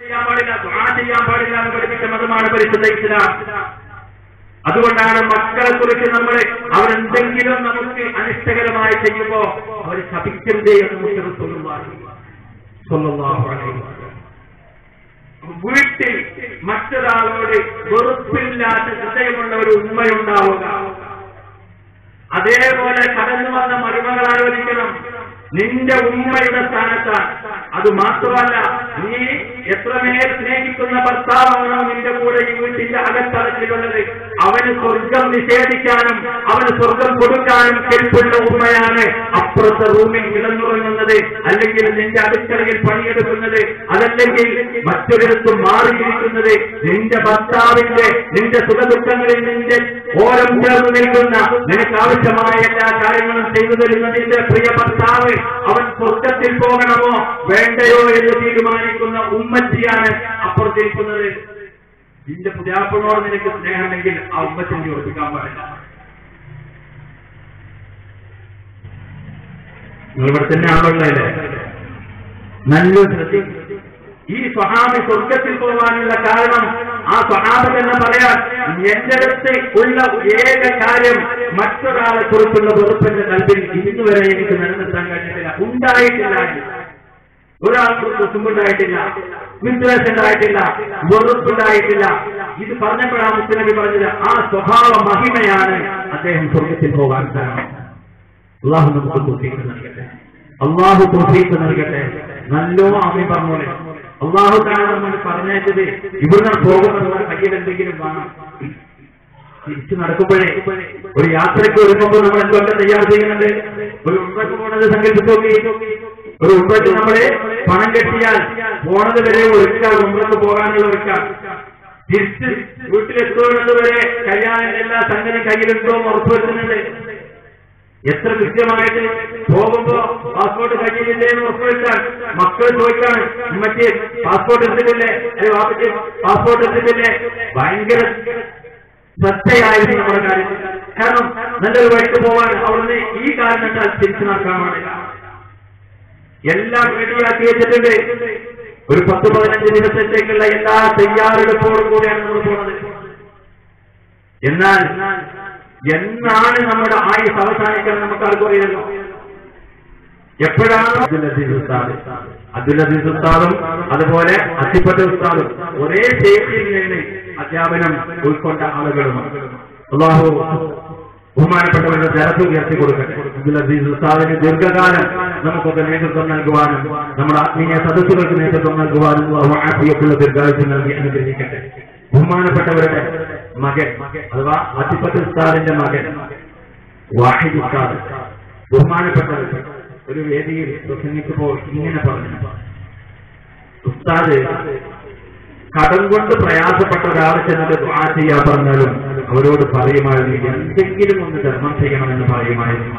ചെയ്യാൻ പാടില്ല ദുആ ചെയ്യാൻ പാടില്ല എന്ന് പഠിപ്പിച്ച മതമാണ് പരിശുദ്ധ ഇസ്ലാം അതുകൊണ്ടാണ് മക്കളെ കുറിച്ച് നമ്മൾ അവരെന്തെങ്കിലും നമുക്ക് അനിഷ്ടകരമായി ചെയ്യുമ്പോ അവർ ശപിക്കരുതേ എന്ന് മുസ്ലിം സ്വല്ലല്ലാഹു അലൈഹി വസല്ലം. വീട്ടിൽ മറ്റൊരാളോട് വെറുപ്പില്ലാത്ത ഹൃദയമുള്ള ഒരു ഉമ്മയുണ്ടാവുക അതേപോലെ കടന്നു വന്ന മരുമകൾ ആലോചിക്കണം നിന്റെ ഉമ്മയുടെ സ്ഥാനത്താണ് അത് മാത്രമല്ല നീ എത്രമേൽ സ്നേഹിക്കുന്ന ഭർത്താവാണോ നിന്റെ കൂടെ ഈ വീട്ടിന്റെ അകത്തളത്തിലുള്ളത് അവന് സ്വർഗം നിഷേധിക്കാനും അവന് സ്വർഗം കൊടുക്കാനും കെൽപ്പുള്ള ഉമ്മയാണ് അപ്പുറത്തെ റൂമിൽ കിടന്നുറങ്ങുന്നത് അല്ലെങ്കിൽ നിന്റെ അടുക്കളയിൽ പണിയെടുക്കുന്നത് അതല്ലെങ്കിൽ മറ്റൊരിടത്ത് മാറിയിരിക്കുന്നത് നിന്റെ ഭർത്താവിന്റെ നിന്റെ സുഖദുഃഖങ്ങളിൽ നിന്റെ ഓരം ചേർന്ന് നിൽക്കുന്ന നിനക്ക് ആവശ്യമായ എല്ലാ കാര്യങ്ങളും ചെയ്തു തരുന്ന നിന്റെ പ്രിയ ഭർത്താവ് അവൻ സ്വർഗത്തിൽ പോകണമോ വേണ്ടയോ എന്ന് തീരുമാനിക്കുന്ന ഉമ്മച്ചിയാണ് അപ്പുറത്തിരിക്കുന്നത് നിന്റെ പുതിയാപ്പനോട് നിനക്ക് സ്നേഹമുണ്ടെങ്കിൽ ആ ഉമ്മച്ചിനെ ഉറപ്പിക്കാൻ പാടില്ല നിങ്ങൾ ഇവിടെ തന്നെ ആളുള്ളതല്ലേ നല്ല ശ്രദ്ധിക്കും ഈ സ്വഹാബി സ്വർഗത്തിൽ പോകാനുള്ള കാരണം ആ സ്വഹാബ് തന്നെ പറയാൻ എന്റെ അടുത്ത് ഉള്ള ഏക കാര്യം മറ്റൊരാളെ കുറിച്ചുള്ള വെറുപ്പിന്റെ കൽപ്പിൽ ഇന്ന് വരെ എനിക്ക് നിലനിർത്താൻ കഴിഞ്ഞിട്ടില്ല ഉണ്ടായിട്ടില്ല ഒരാൾക്ക് കുസുമ്പുണ്ടായിട്ടില്ല വിദ്വേഷം ഉണ്ടായിട്ടില്ല വെറുപ്പുണ്ടായിട്ടില്ല ഇത് പറഞ്ഞപ്പോഴാണ് മുസ്ലിനബി പറഞ്ഞത് ആ സ്വഭാവ മഹിമയാണ് അദ്ദേഹം സ്വർഗത്തിൽ പോകാൻ കാരണം അള്ളാഹു നമുക്ക് തോഫീക്ക് നൽകട്ടെ അള്ളാഹു തോഫീക്ക് നൽകട്ടെ നല്ലോ ആമി പറഞ്ഞോളെ അള്ളാഹു താഴെ നമ്മൾ പറഞ്ഞേച്ചത് ഇവിടുന്ന് പോകുമ്പോൾ കയ്യിൽ എന്തെങ്കിലും വേണം തിരിച്ചു നടക്കുമ്പോഴേ ഒരു യാത്രയ്ക്ക് ഒരുങ്ങുമ്പോൾ നമ്മൾ എന്തൊക്കെ തയ്യാർ ചെയ്യുന്നുണ്ട് ഒരു ഉമ്മക്ക് പോണത് സങ്കല്പിച്ചു നോക്കി ഒരു ഉമ്മക്ക് നമ്മള് പണം കെട്ടിയാൽ പോണത് വരെ ഒരുക്കാം ഉമ്മക്ക് പോകാനുള്ള ഒരുക്കാം തിരിച്ച് വീട്ടിലെത്തുന്നത് വരെ കല്യാണം എല്ലാ സംഗതി കയ്യിലുണ്ടോ എന്ന് ഉറപ്പുവരുത്തുന്നുണ്ട് എത്ര കൃത്യമായിട്ട് പോകുമ്പോ പാസ്പോർട്ട് കയ്യിലില്ലേ എന്ന് ഉറപ്പുവരുത്താൻ മക്കൾ ചോദിക്കാണ് മറ്റേ പാസ്പോർട്ട് എടുത്തിട്ടില്ലേ അല്ലെ വാപ്പയ്ക്ക് പാസ്പോർട്ട് എടുത്തിട്ടില്ലേ ഭയങ്കര ശ്രദ്ധയായിരുന്നു നമ്മുടെ കാര്യം കാരണം നല്ലൊരു വഴിക്ക് പോവാൻ അവിടുന്ന് ഈ കാരണത്താൽ തിരിച്ചു നടക്കാൻ പാടില്ല എല്ലാം റെഡിയാക്കി വെച്ചിട്ടുണ്ട് ഒരു പത്ത് പതിനഞ്ച് ദിവസത്തേക്കുള്ള എല്ലാ തയ്യാറെടുപ്പോടും കൂടിയാണ് നമ്മൾ പോകുന്നത് എന്നാൽ എന്നാണ് നമ്മുടെ ആയുസ് അവസാനിക്കാൻ നമുക്ക് ആർക്കറിയാലോ എപ്പോഴാണ് അബ്ദുൽ അസീസ് ഉസ്താദ് അബ്ദുൽ അസീസ് ഉസ്താദും അതുപോലെ അത്തിപ്പറ്റ ഉസ്താദും ഒരേ സ്റ്റേജിൽ നിന്ന് അധ്യാപനം ഉൾക്കൊണ്ട ആളുകളുമാണ് അള്ളാഹു ബഹുമാനപ്പെട്ടവരുടെ ജലത്ത് ഉയർത്തി കൊടുക്കട്ടെ അബ്ദുൽ അസീസ് ഉസ്താദിന് ദീർഘകാലം നമുക്കൊക്കെ നേതൃത്വം നൽകുവാനും നമ്മുടെ ആത്മീയ സദസ്സുകൾക്ക് നേതൃത്വം നൽകുവാനും അള്ളാഹു ആഫിയത്തുള്ള ദീർഘായുസ് നൽകി അനുഗ്രഹിക്കട്ടെ ബഹുമാനപ്പെട്ടവരുടെ മകൻ അഥവാ അത്തിപ്പറ്റ ഉസ്താദിന്റെ മകൻ വാഹിദ് ഉസ്താദ് ബഹുമാനപ്പെട്ടവർ ഒരു വേദിയിൽ പ്രസംഗിച്ചപ്പോൾ ഇങ്ങനെ പറഞ്ഞു ഉസ്താദ് കടം കൊണ്ട് പ്രയാസപ്പെട്ട ഒരാളെ ചെന്നിട്ട് ദുആ ചെയ്യാൻ പറഞ്ഞാലും അവരോട് പറയുമായിരുന്നു എന്തെങ്കിലും ഒന്ന് ധർമ്മം ചെയ്യണമെന്ന് പറയുമായിരുന്നു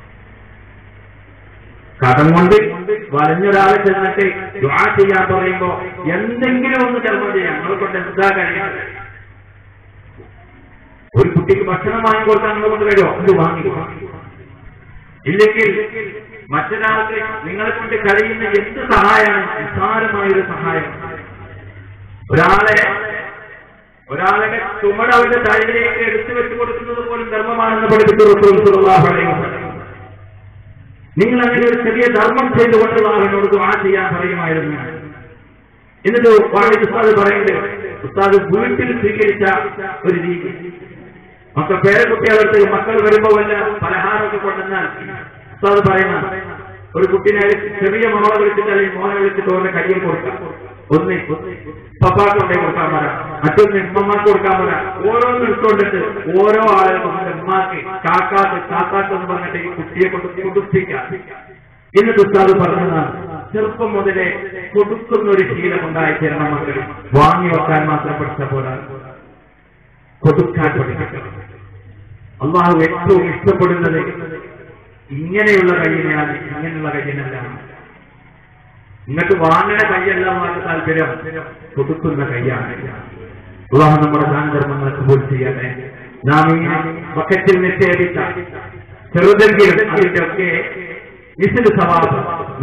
കടം കൊണ്ട് വലഞ്ഞൊരാളെ ചെന്നിട്ട് ദുആ ചെയ്യാൻ പറയുമ്പോ എന്തെങ്കിലും ഒന്ന് ധർമ്മം ചെയ്യാം നമ്മളെ കൊണ്ട് എന്താ കഴിയാതെ ഒരു കുട്ടിക്ക് ഭക്ഷണം വാങ്ങിക്കൊടുക്കാൻ നമ്മളെ കൊണ്ട് കഴിയോ അത് വാങ്ങി ഇല്ലെങ്കിൽ മറ്റൊരാൾക്ക് നിങ്ങളെ കൊണ്ട് കഴിയുന്ന എന്ത് സഹായമാണ് നിസ്സാരമായൊരു സഹായം ഒരാളെ ഒരാളെ ചുമട് അവരുടെ തലയിലേക്ക് എടുത്തു വെച്ചു കൊടുക്കുന്നത് പോലും ധർമ്മമാണെന്ന് പഠിപ്പിച്ചു റസൂൽ സല്ലല്ലാഹു അലൈഹി വസല്ലം. നിങ്ങൾ അങ്ങനെ ഒരു ചെറിയ ധർമ്മം ചെയ്തുകൊണ്ട് അവനോട് ദുആ ചെയ്യാൻ പറയുമായിരുന്നു എന്നിട്ട് വാണിജ്യ ഉസ്താദ് പറയുന്നത് ഉസ്താദ് വീട്ടിൽ സ്വീകരിച്ച ഒരു രീതി മക്കൾ പേരക്കുട്ടികളടുത്ത് മക്കൾ വരുമ്പോ വല്ല പലഹാരമൊക്കെ കൊണ്ടുവന്നാൽ ഉസ്താദ് പറയുന്ന ഒരു കുട്ടീനെ ചെറിയ മോളെ വിളിച്ചിട്ട് അല്ലെങ്കിൽ മോനെ വിളിച്ചിട്ട് ഓരോ കയ്യിൽ കൊടുക്കാം ഒന്ന് പപ്പാക്ക് കൊണ്ടേ കൊടുക്കാൻ പറയാം മറ്റൊന്ന് ഉമ്മമാർക്ക് കൊടുക്കാൻ പറയാം ഓരോന്നും ഇട്ടുകൊണ്ടിട്ട് ഓരോ ആളുകളും ഉമ്മാക്ക് കാക്കാക്ക് കാക്കാക്ക് എന്ന് പറഞ്ഞിട്ട് ഈ കുട്ടിയെ കൊണ്ട് കുടിപ്പിക്കാം എന്നിട്ട് ഉസ്താദ് പറഞ്ഞതാണ് ചെറുപ്പം മുതലേ കൊടുക്കുന്ന ഒരു ശീലമുണ്ടായി ചേരണം മക്കൾ വാങ്ങി വെക്കാൻ മാത്രം പഠിച്ച പോലെ കൊടുക്കാൻ പഠിക്കണം അള്ളാഹു ഏറ്റവും ഇഷ്ടപ്പെടുന്നത് ഇങ്ങനെയുള്ള കയ്യിനെയാണ് ഇങ്ങനെയുള്ള കയ്യിനല്ല നിങ്ങൾക്ക് വാങ്ങണ കൈയല്ല വാങ്ങ താല്പര്യം കൊടുക്കുന്ന കൈയാണ് അള്ളാഹു നമ്മുടെ ദാനധർമ്മങ്ങളെ കബൂൽ ചെയ്യട്ടെ നാം ഈ ബക്കറ്റിൽ നിക്ഷേപിച്ച ചെറുതെങ്കിലും അതിന്റെ ഒക്കെ മിസിൽ സവാബ്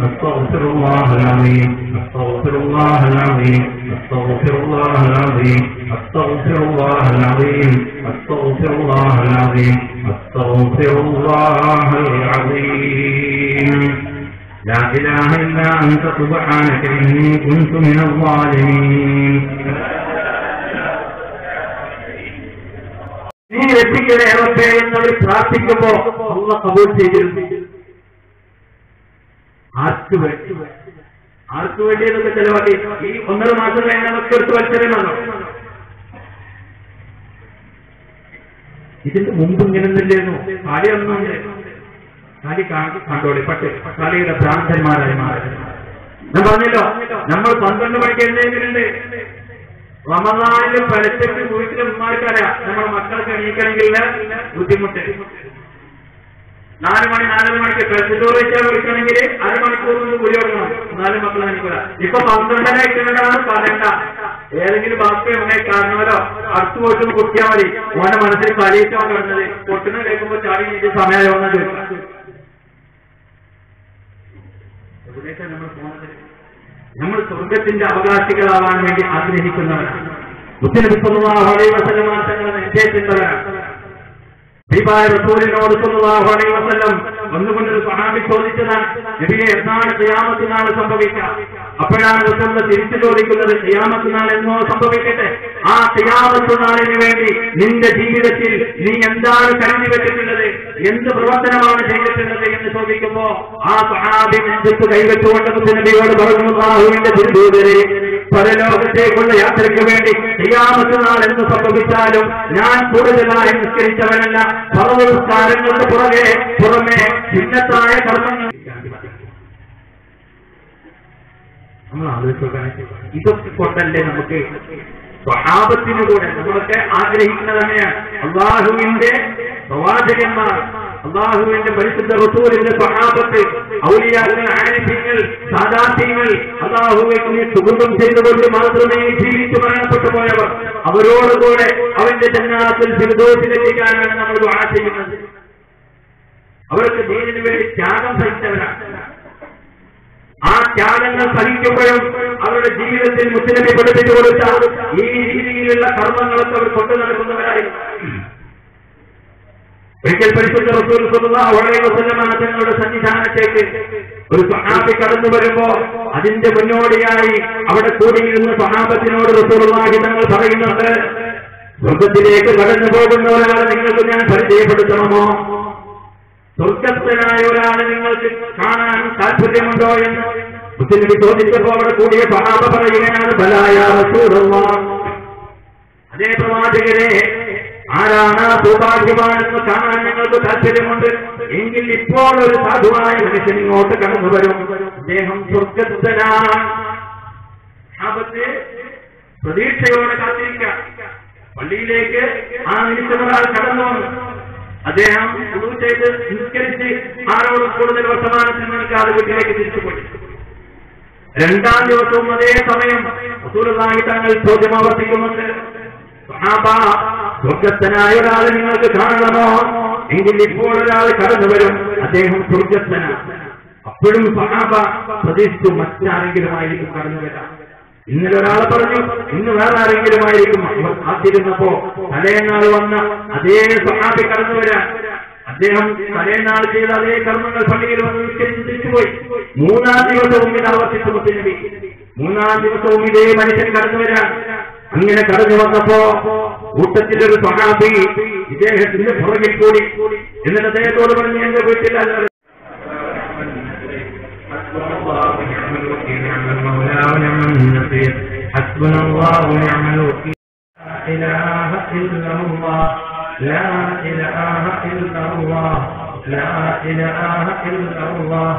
أستغفر الله العظيم أستغفر الله العظيم أستغفر الله العظيم أستغفر الله العظيم أستغفر الله العظيم أستغفر الله العظيم لا إله إلا أنت سبحانك إني كنت من الظالمين നീ രക്ഷിക്കണേ റബ്ബേ എന്നവർ പ്രാർത്ഥിക്കുമ്പോ അള്ള കബൂൽ ചെയ്തിരുന്നു ആർക്ക് വേണ്ടി ആർക്ക് വേണ്ടി എന്നൊക്കെ ചെലവാക്കി ഈ ഒന്നര മാസം കഴിഞ്ഞ നമുക്ക് എടുത്ത് വച്ചവനാണോ ഇതിന്റെ മുമ്പ് ഇങ്ങനെ ഒന്നില്ലായിരുന്നു കാലിയൊന്നുണ്ട് കാലി കണ്ടോളി പക്ഷേ കാലിയുടെ ഭ്രാന്തന്മാരായി മാറി ഞാൻ പറഞ്ഞല്ലോ നമ്മൾ പന്ത്രണ്ട് മണിക്ക് എഴുന്നേൽക്കുന്നുണ്ട് റമദാനിലും പരസ്യത്തിൽ വീട്ടിലെ ഉമ്മാർക്കറിയാം നമ്മുടെ മക്കൾക്ക് എണീക്കണമെങ്കിൽ ബുദ്ധിമുട്ട് നാല് മണി നാലര മണിക്ക് പെരച്ചോറ് വെച്ചാൽ വിളിക്കണമെങ്കിൽ അരമണിക്കൂർ കൊണ്ട് കുടി തുടങ്ങണം നാല് മക്കൾ എനിക്കില്ല ഇപ്പൊ പന്ത്രണ്ടര എത്തുന്നതാണ് പറയണ്ട ഏതെങ്കിലും ബാക്കി ഉണ്ടെ കാരണമല്ലോ അടുത്ത് പോയിട്ട് കുട്ടിയാൽ മതി ഓന്റെ മനസ്സിൽ പരീക്ഷമാണ് കിടന്നത് പൊട്ടുന്ന കേൾക്കുമ്പോൾ ചാടി നീട്ടി സമയമാവുന്ന ചോദിക്കാം എവിടേക്കാണ് നമ്മൾ പോകുന്നത് നമ്മൾ സ്വർഗത്തിന്റെ അവകാശികളാവാൻ വേണ്ടി ആഗ്രഹിക്കുന്നവരാണ് മുസ്ലിം തങ്ങളെ നിശ്ചയിച്ചിട്ടുള്ളവരാണ് ദീപായ റസൂലിനോട് സല്ലല്ലാഹു അലൈഹി വസല്ലം ഒന്നുകൊണ്ടൊരു സഹാബി ചോദിച്ചതാണ് നബിയെ എന്നാണ് ഖിയാമത്ത് നാൾ സംഭവിക്കുക അപ്പോഴാണ് റസൂൽ തിരിച്ചു ചോദിക്കുന്നത് ഖിയാമത്ത് നാൾ എന്നോ സംഭവിക്കട്ടെ ആ ഖിയാമത്ത് നാളിന് വേണ്ടി നിന്റെ ജീവിതത്തിൽ നീ എന്താണ് കരുതി വെച്ചിട്ടുള്ളത് എന്ത് പ്രവർത്തനമാണ് ചെയ്തിട്ടുള്ളത് എന്ന് ചോദിക്കുമ്പോ ആ സഹാബി നെഞ്ചത്ത് കൈവച്ചുകൊണ്ട് നബിയോട് പറഞ്ഞു അല്ലാഹുവിന്റെ ദുർദൂതരെ പരലോകത്തേക്കുള്ള യാത്രയ്ക്ക് വേണ്ടി ഖിയാമത്ത് നാൾ എന്ന് സംഭവിച്ചാലും ഞാൻ കൂടുതലായി നിസ്കരിച്ചവനല്ല സർവ്വസ്കാരങ്ങൾക്ക് പുറകെ പുറമെ ഭിന്നത്തായ കർമ്മങ്ങൾ നമ്മൾ ആലോചിച്ചു ഇതൊക്കെ കൊണ്ടല്ലേ നമുക്ക് സ്വഭാവത്തിന് കൂടെ നമ്മളൊക്കെ ആഗ്രഹിക്കുന്നത് തന്നെയാണ് അള്ളാഹുവിന്റെ പ്രവാചകന്മാർ അള്ളാഹുവിന്റെ പരിശുദ്ധ റസൂലിന്റെ സ്വഭാവത്ത് ഔലിയാക്കൾ ആരിഫ്യങ്ങൾ സാദാത്യങ്ങൾ അള്ളാഹുവിനെ സുഗന്ധം ചെയ്തുകൊണ്ട് മാത്രമേ ജീവിച്ചു മരണപ്പെട്ടു പോയവർ അവരോടുകൂടെ അവന്റെ ജന്നാത്തിൽ ഫിർദോസിലെത്തിക്കാനാണ് നമ്മൾ ദുആ ചെയ്യുന്നത് അവർക്ക് ദീനിന് വേണ്ടി ത്യാഗം സഹിച്ചവരാണ് ആ ത്യാഗങ്ങൾ സഹിക്കുമ്പോഴും അവരുടെ ജീവിതത്തിൽ മുസ്ലിമെ പഠിപ്പിച്ചു കൊടുത്ത ഈ രീതിയിലുള്ള കർമ്മങ്ങളൊക്കെ അവർ കൊണ്ടു നടക്കുന്നവരായിരുന്നു ഒരിക്കൽ പരിശുദ്ധ റസൂൽ സല്ലല്ലാഹു അലൈഹി വസല്ലം തങ്ങളുടെ സന്നിധാനത്തേക്ക് ഒരു സ്വഹാബി കടന്നു വരുമ്പോ അതിന്റെ മുന്നോടിയായി അവിടെ കൂടിയിരുന്ന സ്വഹാബത്തിനോട് റസൂലുള്ളാഹി തങ്ങൾ പറയുന്നുണ്ട് സ്വർഗത്തിലേക്ക് കടന്നു പോകുന്ന ഒരാളെ നിങ്ങൾക്ക് ഞാൻ പരിചയപ്പെടുത്തണമോ സ്വർഗസ്ഥനായ ഒരാളെ നിങ്ങൾക്ക് കാണാൻ താല്പര്യമുണ്ടോ എന്ന് മുസ്ലിം ചോദിച്ചപ്പോ അവിടെ കൂടിയ സ്വഹാബ പറയുകയാണ് ബലായ റസൂലുള്ളാഹ് അതേ പ്രവാചകരെ ആരാണ് ആ സൗഭാഗ്യവാനെന്ന് കാണാൻ ഞങ്ങൾക്ക് താല്പര്യമുണ്ട് എങ്കിൽ ഇപ്പോൾ ഒരു സാധുവായ മനുഷ്യൻ ഇങ്ങോട്ട് കടന്നു വരും അദ്ദേഹം സ്വർഗസ്ഥനാണ് ആപത്ത് പ്രതീക്ഷയോടെ കാത്തിരിക്കാം പള്ളിയിലേക്ക് ആ നിമിഷം ഒരാൾ കടന്നു വന്നു അദ്ദേഹം ഉളു ചെയ്ത് നിസ്കരിച്ച് ആരോടും കൂടുതൽ വർത്തമാനത്തിൽ നിൽക്കാതെ വീട്ടിലേക്ക് തിരിച്ചുപോയി രണ്ടാം ദിവസവും അതേ സമയം റസൂലുള്ളാഹി തങ്ങൾ ചോദ്യം ആവർത്തിക്കുന്നുണ്ട് സഹാബ സ്വർഗസ്ഥനായ ഒരാളെ നിങ്ങൾക്ക് കാണണമോ എങ്കിൽ ഇപ്പോൾ ഒരാൾ കടന്നു വരും അദ്ദേഹം സ്വർഗസ്ഥനാണ് അപ്പോഴും സഹാബ പ്രതീക്ഷിച്ചു മറ്റാരെങ്കിലും ആയിരിക്കും കടന്നു വരാം ഇന്നലെ ഒരാൾ പറഞ്ഞു ഇന്ന് വേറെ ആരെങ്കിലും ആയിരിക്കും അവർ കാത്തിരുന്നപ്പോ തലേനാൾ വന്ന അതേ സഹാബി കടന്നു വരാൻ അദ്ദേഹം തലേനാൾ ചെയ്ത അതേ കർമ്മങ്ങൾ പള്ളിയിൽ വന്ന് നിസ്കരിച്ച് തിരിച്ചുപോയി മൂന്നാം ദിവസവും ഇത് ആവർത്തിച്ചു മുത്തനബി മൂന്നാം ദിവസവും ഇതേ മനുഷ്യൻ കടന്നു വരാൻ അങ്ങനെ കടന്നു വന്നപ്പോ കൂട്ടത്തിലൊരു സഹാബി ഇദ്ദേഹത്തിന്റെ പുറകിൽ കൂടി എന്നിട്ട് അദ്ദേഹത്തോട് പറഞ്ഞു എന്റെ വീട്ടിൽ അല്ല حسبنا الله ونعم الوكيل لا إله إلا الله لا إله إلا الله لا إله إلا الله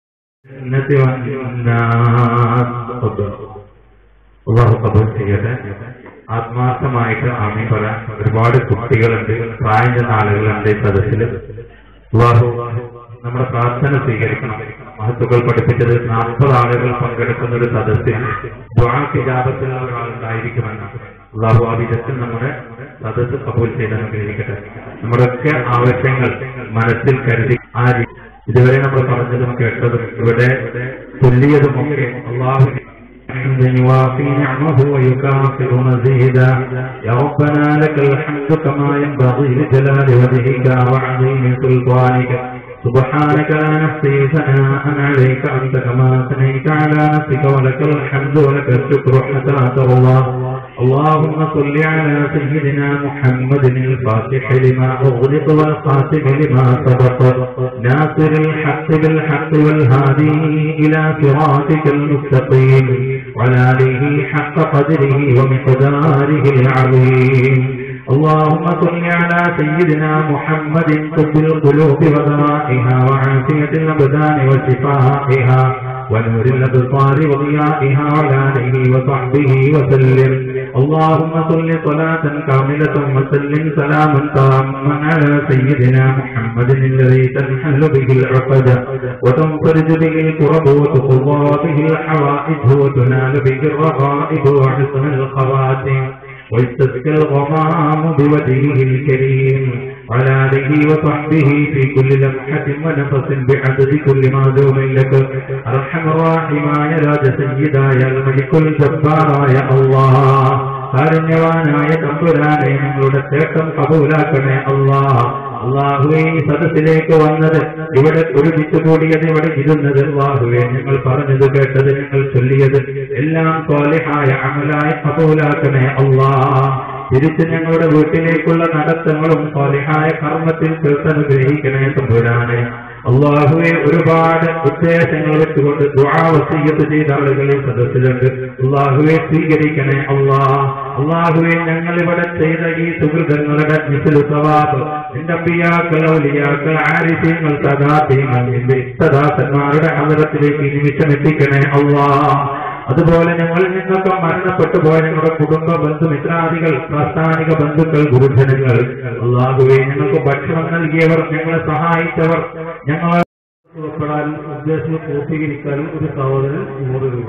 അള്ളാഹു കബൂൽ ചെയ്യട്ടെ ആത്മാർത്ഥമായിട്ട് ആമീൻ പറയാൻ ഒരുപാട് കുട്ടികളുണ്ട് പ്രായം ചെന്ന ആളുകളുണ്ട് ഈ സദസ്സിൽ അള്ളാഹു നമ്മുടെ പ്രാർത്ഥന സ്വീകരിക്കണം മഹത്തുക്കൾ പഠിപ്പിച്ചത് നാൽപ്പത് ആളുകൾ പങ്കെടുക്കുന്ന ഒരു സദസ്സിൽ ദ്വാക്കിജാപത്തിലുള്ള ഒരാളുണ്ടായിരിക്കുമെന്ന് അള്ളാഹു ആ വിധത്തിൽ നമ്മുടെ സദസ്സ് കബൂൽ ചെയ്ത് അനുഗ്രഹിക്കട്ടെ നമ്മുടെയൊക്കെ ആവശ്യങ്ങൾ മനസ്സിൽ കരുതി ആ രീ- ഇതുവരെ നമ്മൾ പറഞ്ഞതും കേട്ടതും ഇവിടെ ചൊല്ലിയതുമൊക്കെ അള്ളാഹു حمد يوافي نعمه ويكافئ مزيدا يا ربنا لك الحمد كما ينبغي لجلال وجهك وعظيم سلطانك سبحانك لا نحصي ثناء عليك انت كما اثنيت على نفسك ولك الحمد ولك الشكر حتى ترضى اللهم صل على سيدنا محمد الفاتح لما اغلق والخاتم لما سبق ناصر الحق بالحق والهادي الى صراطك المستقيم وعلى اله حق قدره ومقداره العظيم اللهم صل على سيدنا محمد طب القلوب ودوائها وعافية الأبدان وشفائها ونور الأبصار وضيائها وعلى آله وصحبه وسلم اللهم صل صلاة كاملة وسلم سلاما تاما على سيدنا محمد الذي تنحل به العقد وتنفرج به الكرب وتقضى به الحوائج وتنال به الرغائب وحسن الخواتم ويستسقى الغمام بوجهه الكريم وعلى آله وصحبه في كل لمحة ونفس بعدد كل معدوم لك أرحم الراحماയ രാജ സയ്യിദായ മലിക്കുൽ ജബ്ബാറായ അല്ലാഹ് കാരുണ്യവാനായ തമ്പുരാനെ ഞങ്ങളുടെ തേട്ടം കബൂലാക്കണേ അല്ലാഹ് അള്ളാഹുവെ ഈ സദസ്സിലേക്ക് വന്നത് ഇവിടെ ഒരുമിച്ച് കൂടിയത് ഇവിടെ ഇരുന്നത് അള്ളാഹുവെ ഞങ്ങൾ പറഞ്ഞത് കേട്ടത് ഞങ്ങൾ ചൊല്ലിയത് എല്ലാം സ്വാലിഹായ അമലായി കബൂലാക്കണേ അള്ളാഹ് തിരിച്ച് ഞങ്ങളുടെ വീട്ടിലേക്കുള്ള നടത്തങ്ങളും സ്വാലിഹായ കർമ്മത്തിൽ തീർത്തനുഗ്രഹിക്കണേ തമ്പുരാനെ അള്ളാഹുവെ ഒരുപാട് ഉദ്ദേശങ്ങൾ വെച്ചുകൊണ്ട് ദുആവസീയത്ത് ചെയ്ത ആളുകൾ ഈ സദസ്സിലുണ്ട് അള്ളാഹുവെ സ്വീകരിക്കണേ അള്ളാഹ് അള്ളാഹുവെ ഞങ്ങൾ ഇവിടെ ചെയ്ത ഈ സുഹൃതങ്ങളുടെ മിസിൽ സവാബ് എന്റെ പിയാക്കൾ ഔലിയാക്കൾ ആരിഫ്യങ്ങൾ സദാത്യങ്ങൾ എന്റെ ഇഷ്ടദാസന്മാരുടെ അന്തരത്തിലേക്ക് നിമിഷം എത്തിക്കണേ അള്ളാഹ് അതുപോലെ ഞങ്ങൾ നിന്നൊക്കെ മരണപ്പെട്ടു പോയ ഞങ്ങളുടെ കുടുംബ ബന്ധു മിത്രാദികൾ പ്രസ്ഥാനിക ബന്ധുക്കൾ ഗുരുജനങ്ങൾ അള്ളാഹുവെ ഞങ്ങൾക്ക് ഭക്ഷണം നൽകിയവർ ഞങ്ങളെ സഹായിച്ചവർ ഞങ്ങൾ ഉൾപ്പെടാനും ഉദ്ദേശങ്ങൾ പൂർത്തീകരിക്കാനും ഒരു സഹോദരൻ നൂറ് രൂപ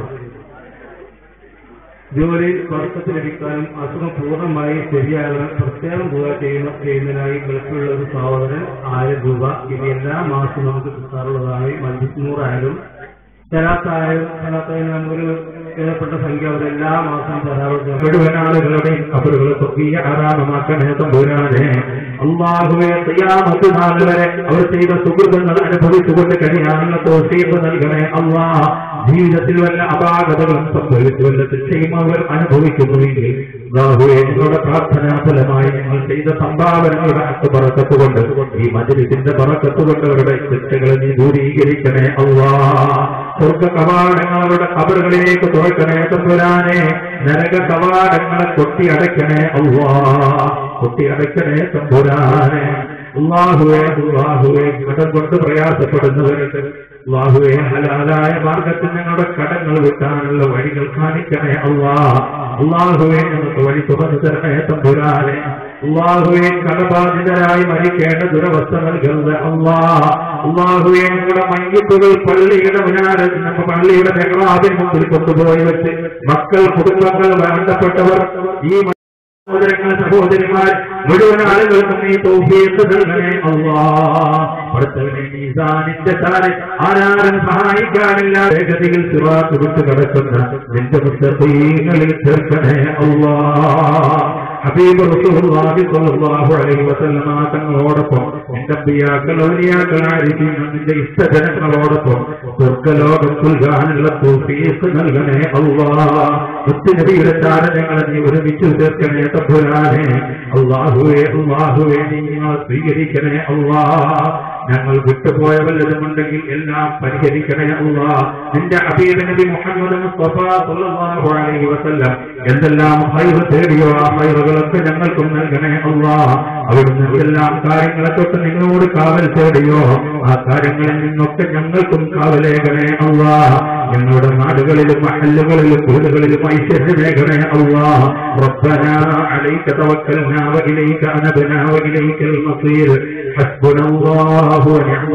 ജോലി സ്വർഗത്ത് ലഭിക്കാനും അസുഖം പൂർണ്ണമായി ശരിയാകാൻ പ്രത്യേകം തുക ചെയ്യുന്ന ചെയ്യുന്നതിനായി ഗൾഫിലുള്ള ഒരു സഹോദരൻ ആയിരം രൂപ ഇത് എല്ലാ മാസവും നമുക്ക് കിട്ടാറുള്ളതായി മഞ്ചിനൂറായാലും സ്ഥലത്തായാലും സ്ഥലത്തായാലും നമുക്കൊരു ഏറെപ്പെട്ട സംഖ്യ അവർ എല്ലാ മാസവും തരാറുണ്ട് മുഴുവൻ ആളുകളുടെയും കബറുകൾ സ്വർഗീയ ആരാമമാക്കണേ തമ്പുരാനെ അള്ളാഹുവെ ചെയ്യാമത്ത് നാൾ വരെ അവർ ചെയ്ത സുഹൃത്തുക്കൾ അനുഭവിച്ചുകൊണ്ട് കഴിയാനുള്ള തോഷീപ്പ് നൽകണേ അള്ളാഹ് ജീവിതത്തിൽ വല്ല അപാകതകളും സംഭവിച്ചു വല്ല ശിക്ഷയും അവർ അനുഭവിക്കുന്നുവെങ്കിൽ അള്ളാഹുവെ നിങ്ങളുടെ പ്രാർത്ഥനാ ഫലമായി ഞങ്ങൾ ചെയ്ത സംഭാവനകളുടെ അക്ക് പറക്കത്തുകൊണ്ട് ഈ മജലിസിന്റെ പറക്കത്തുകൊണ്ട് അവരുടെ ശിക്ഷകളെ നീ ദൂരീകരിക്കണേ അള്ളാ സ്വർഗ കവാടങ്ങളുടെ കബറുകളിലേക്ക് തുറക്കണേ തമ്പുരാനെ നരക കവാടങ്ങളെ കൊട്ടി അടയ്ക്കണേ അള്ളാ കൊട്ടി അടയ്ക്കണേ തമ്പുരാനെ അള്ളാഹുവെ അള്ളാഹുവെ കടം കൊണ്ട് പ്രയാസപ്പെടുന്നവരുണ്ട് അള്ളാഹുവെ ഹലാലായ മാർഗത്തിൽ ഞങ്ങളുടെ കടങ്ങൾ വിട്ടാനുള്ള വഴികൾ കാണിക്കണേ അള്ളാ അള്ളാഹുവെ ഞങ്ങൾക്ക് വഴി തുറന്നു തരണേ തമ്പുരാനെ അള്ളാഹുവെ കടബാധിതരായി മരിക്കേണ്ട ദുരവസ്ഥ നൽകരുത് അള്ളാ അള്ളാഹുവെ ഞങ്ങളുടെ മയ്യത്തുകൾ പള്ളിയുടെ മുനാരെ നമ്മുടെ പള്ളിയുടെ മെഹ്റാബിന് മുമ്പിൽ കൊണ്ടുപോയി വെച്ച് മക്കൾ കുടുംബങ്ങൾ വേണ്ടപ്പെട്ടവർ ഈ സഹോദരങ്ങൾ സഹോദരിമാർ മുഴുവൻ ആളുകൾക്കും നീ തൗഫീഖ് നൽകണേ അല്ലാ പഠിത്തവനെ മീസാനിന്റെ താരെ ആരാരും സഹായിക്കാനില്ല വേഗതയിൽ സിറാത്ത് വിട്ടു കിടക്കുന്ന നിന്റെ പുസ്തകങ്ങളിൽ ചേർക്കണേ അല്ലാ ഹബീബ് റസൂലുള്ളാഹി സ്വല്ലല്ലാഹു അലൈഹി വസല്ലമ തങ്ങളോടൊപ്പം നിന്റെ അമ്പിയാക്കൾ ഔലിയാക്കൾ ആയിരിക്കും നിന്റെ ഇഷ്ടജനങ്ങളോടൊപ്പം സ്വർഗ്ഗലോകം നൽകാനുള്ള തൗഫീഖ് നൽകണേ അല്ലാ മുത്തുനബിയുടെ ചാരങ്ങളെ നീ ഒരുമിച്ച് ചേർക്കണേ തമ്പുരാനെ അള്ളാഹുവേ അള്ളാഹുവേ നീ ഞങ്ങൾ സ്വീകരിക്കണേ അള്ളാ ഞങ്ങൾ വിട്ടുപോയ വല്ലതുമുണ്ടെങ്കിൽ എല്ലാം പരിഹരിക്കണേ അള്ളാ നിന്റെ അബീബ് നബി മുഹമ്മദ് മുസ്തഫ സല്ലല്ലാഹു അലൈഹി വസല്ലം എന്തെല്ലാം ഹൈറ് തേടിയോ ആ ഹൈറുകളൊക്കെ ഞങ്ങൾക്കും നൽകണേ അള്ളാ അവിടുന്ന് എന്തെല്ലാം കാര്യങ്ങളെ തൊട്ട് നിങ്ങളോട് കാവൽ തേടിയോ ആ കാര്യങ്ങളിൽ നിന്നൊക്കെ ഞങ്ങൾക്കും കാവലേകണേ അള്ളാ ഞങ്ങളുടെ നാടുകളിലും മഹല്ലുകളിലും വീടുകളിലും ഐശ്വര്യമേകണേ അള്ളാ ربنا عليك توكلنا وإليك أنبنا وإليك المصير حسبنا الله ونعم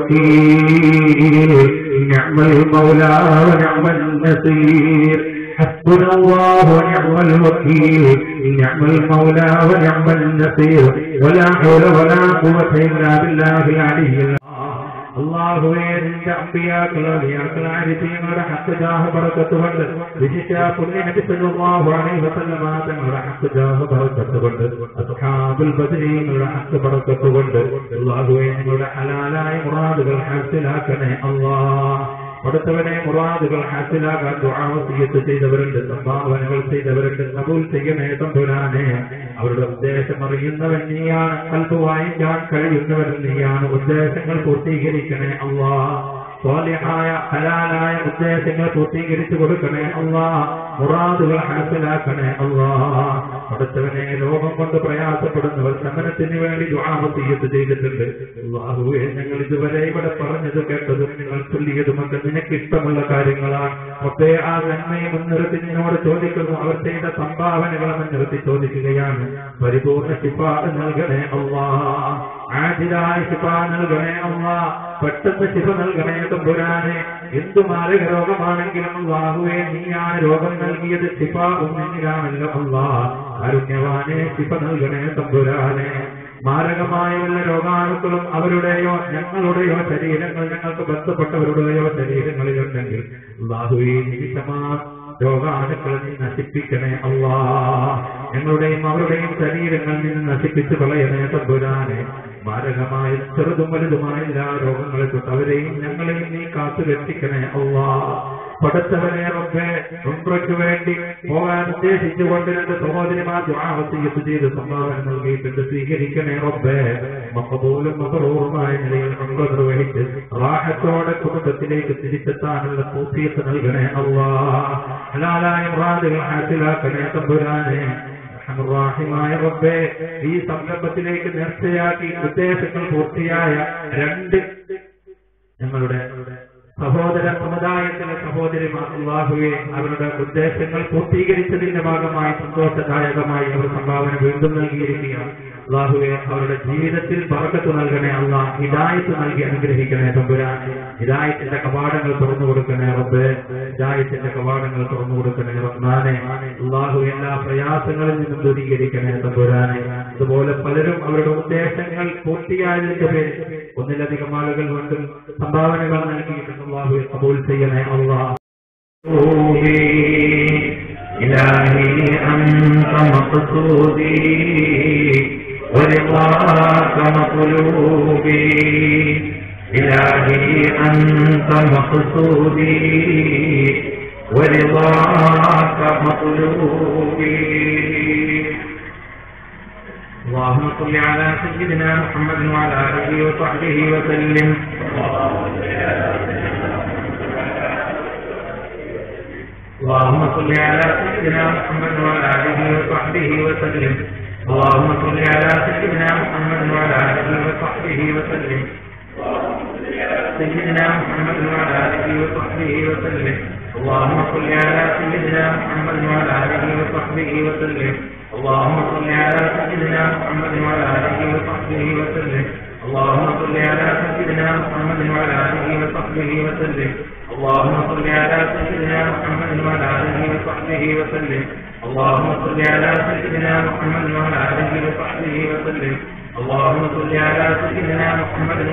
الوكيل نعم المولى ونعم النصير حسبنا الله ونعم الوكيل نعم المولى ونعم النصير ولا حول ولا قوة إلا بالله العلي العظيم അള്ളാഹുവേ നിന്റെ അമ്പിയാക്കൾ അലിയാക്കൾ ആരിഫീങ്ങളുടെ ഹക്ക് ജാഹ ബറക്കത്ത് കൊണ്ട് വിശിഷ്ട പുണ്യ നബി സല്ലല്ലാഹു അലൈഹി വസല്ലമ തങ്ങളുടെ ഹക്ക് ജാഹ ബറക്കത്ത് കൊണ്ട് അസ്ഹാബുൽ ബദരീങ്ങളുടെ ഹക്ക് ബറക്കത്ത് കൊണ്ട് അള്ളാഹുവേ നിങ്ങളുടെ ഹലാലായ മുറാദുകൾ ഹാസിലാക്കണേ അല്ലാഹ് അടുത്തവനെ മുറാദുകൾ ഹാസിലാകാൻ ദുആവസിയത്ത് ചെയ്തവരുണ്ട് സംഭാവനകൾ ചെയ്തവരുണ്ട് കബൂൽ ചെയ്യണേ തമ്പുരാനെ അവരുടെ ഉദ്ദേശം അറിയുന്നവൻ നീയാണ് കൽപ്പ് വായിക്കാൻ കഴിയുന്നവൻ നീയാണ് ഉദ്ദേശങ്ങൾ പൂർത്തീകരിക്കണേ അള്ളാ സ്വാലിഹായ ഹലാലായ ഉദ്ദേശങ്ങൾ പൂർത്തീകരിച്ചു കൊടുക്കണേ അള്ളാ മുറാദുകൾ ഹാസിലാക്കണേ അള്ളാ അടുത്തവനെ രോഗം കൊണ്ട് പ്രയാസപ്പെടുന്നവർ ശമനത്തിന് വേണ്ടി ദുആവസിയത്ത് ചെയ്തിട്ടുണ്ട് അള്ളാഹുവെ ഞങ്ങൾ ഇതുവരെ ഇവിടെ പറഞ്ഞത് കേട്ടതും നിങ്ങൾ ചൊല്ലിയതുമൊക്കെ നിനക്ക് ഇഷ്ടമുള്ള കാര്യങ്ങളാണ് ഒക്കെ ആ നന്മയെ മുൻനിർത്തി നിന്നോട് ചോദിക്കുന്നു അവർ ചെയ്ത സംഭാവനകളെ മുൻനിർത്തി ചോദിക്കുകയാണ് പരിപൂർണ ശിഫ നൽകണേ അള്ളാ ആജിരായ ശിഫ നൽകണേ അള്ളാ പെട്ടെന്ന് ശിഫ നൽകണേ തമ്പുരാനെ എന്തു മാരക രോഗമാണെങ്കിലും അള്ളാഹുവെ നീയാണ് രോഗം നൽകിയത് ശിഫ ഒന്നിനാണല്ലോ അള്ളാ കാരുണ്യവാനെ ശിഫ നൽകണേ തമ്പുരാനെ മാരകമായ വല്ല രോഗാണുക്കളും അവരുടെയോ ഞങ്ങളുടെയോ ശരീരങ്ങൾ ഞങ്ങൾക്ക് ബന്ധപ്പെട്ടവരുടെയോ ശരീരങ്ങളിലുണ്ടെങ്കിൽ അള്ളാഹുവെ നിമിഷമാ രോഗാണുക്കളെ നീ നശിപ്പിക്കണേ അള്ളാ ഞങ്ങളുടെയും അവരുടെയും ശരീരങ്ങളിൽ നിന്ന് നശിപ്പിച്ചു കളയണേ തമ്പുരാനെ മാരകമായ ചെറുതും വലുതുമായ എല്ലാ രോഗങ്ങളെ തൊട്ട് അവരെയും ഞങ്ങളെയും നീ കാത്തു രക്ഷിക്കണേ അള്ളാ പടുത്തവനെ റബ്ബെ ഉംറയ്ക്ക് വേണ്ടി പോകാൻ ഉദ്ദേശിച്ചുകൊണ്ട് രണ്ട് സഹോദരിമാർ ദുആവസിയത്ത് ചെയ്ത് സംഭാവന നൽകിയിട്ടുണ്ട് സ്വീകരിക്കണേ റബ്ബെ മക്കബൂലും മബറൂറുമായ നിലയിൽ ഉംറ നിർവഹിച്ച് റാഹത്തോടെ കുടുംബത്തിലേക്ക് തിരിച്ചെത്താനുള്ള പൂർത്തിയത്ത് നൽകണേ അള്ളാ ഹലാലായ മുറാദുകൾ ഹാസിലാക്കണേ തമ്പുരാനെ റഹ്മായ റബ്ബേ ഈ സംരംഭത്തിലേക്ക് നേർച്ചയാക്കി ഉദ്ദേശങ്ങൾ പൂർത്തിയായ രണ്ട് ഞങ്ങളുടെ സഹോദര സമുദായത്തിലെ സഹോദരിമാർ അള്ളാഹുവെ അവരുടെ ഉദ്ദേശങ്ങൾ പൂർത്തീകരിച്ചതിന്റെ ഭാഗമായി സന്തോഷദായകമായി അവർ സംഭാവന വീണ്ടും നൽകിയിരിക്കുകയാണ് അള്ളാഹുവെ അവരുടെ ജീവിതത്തിൽ പറക്കത്ത് നൽകണേ അള്ളാഹ് ഹിദായത്ത് നൽകി അനുഗ്രഹിക്കണേ തമ്പുരാൻ ഹിദായത്തിന്റെ കവാടങ്ങൾ തുറന്നു കൊടുക്കണേ റബ്ബേ ഹിദായത്തിന്റെ കവാടങ്ങൾ തുറന്നു കൊടുക്കണേ റഹ്മാനെ അള്ളാഹു എല്ലാ പ്രയാസങ്ങളിൽ നിന്നും ദൂരീകരിക്കണേ തമ്പുരാനെ അതുപോലെ പലരും അവരുടെ ഉദ്ദേശങ്ങൾ പൂർത്തിയായതിന്റെ പേരിൽ ഒന്നിലധികം ആളുകൾ വീണ്ടും സംഭാവനകൾ നൽകിയിട്ടുണ്ട് അള്ളാഹു കബൂൽ ചെയ്യണേ അള്ളാഹ് إلهي أنت مقصودي ورضاك مطلوبي إلهي أنت مقصودي ورضاك مطلوبي اللهم صل على سيدنا محمد وعلى آله وصحبه وسلم اللهم صل على سيدنا محمد وعلى آله وصحبه وسلم اللهم صل على سيدنا محمد وعلى آله وصحبه وسلم سيدنا محمد وعلى آله وصحبه وسلم اللهم صل على سيدنا محمد وعلى آله وصحبه وسلم اللهم صل على سيدنا محمد وعلى آله وصحبه وسلم اللهم صل على سيدنا محمد وعلى آله وصحبه وسلم اللهم صل على سيدنا محمد وعلى آله وصحبه وسلم اللهم صل على سيدنا محمد وعلى آله وصحبه وسلم اللهم صل على سيدنا محمد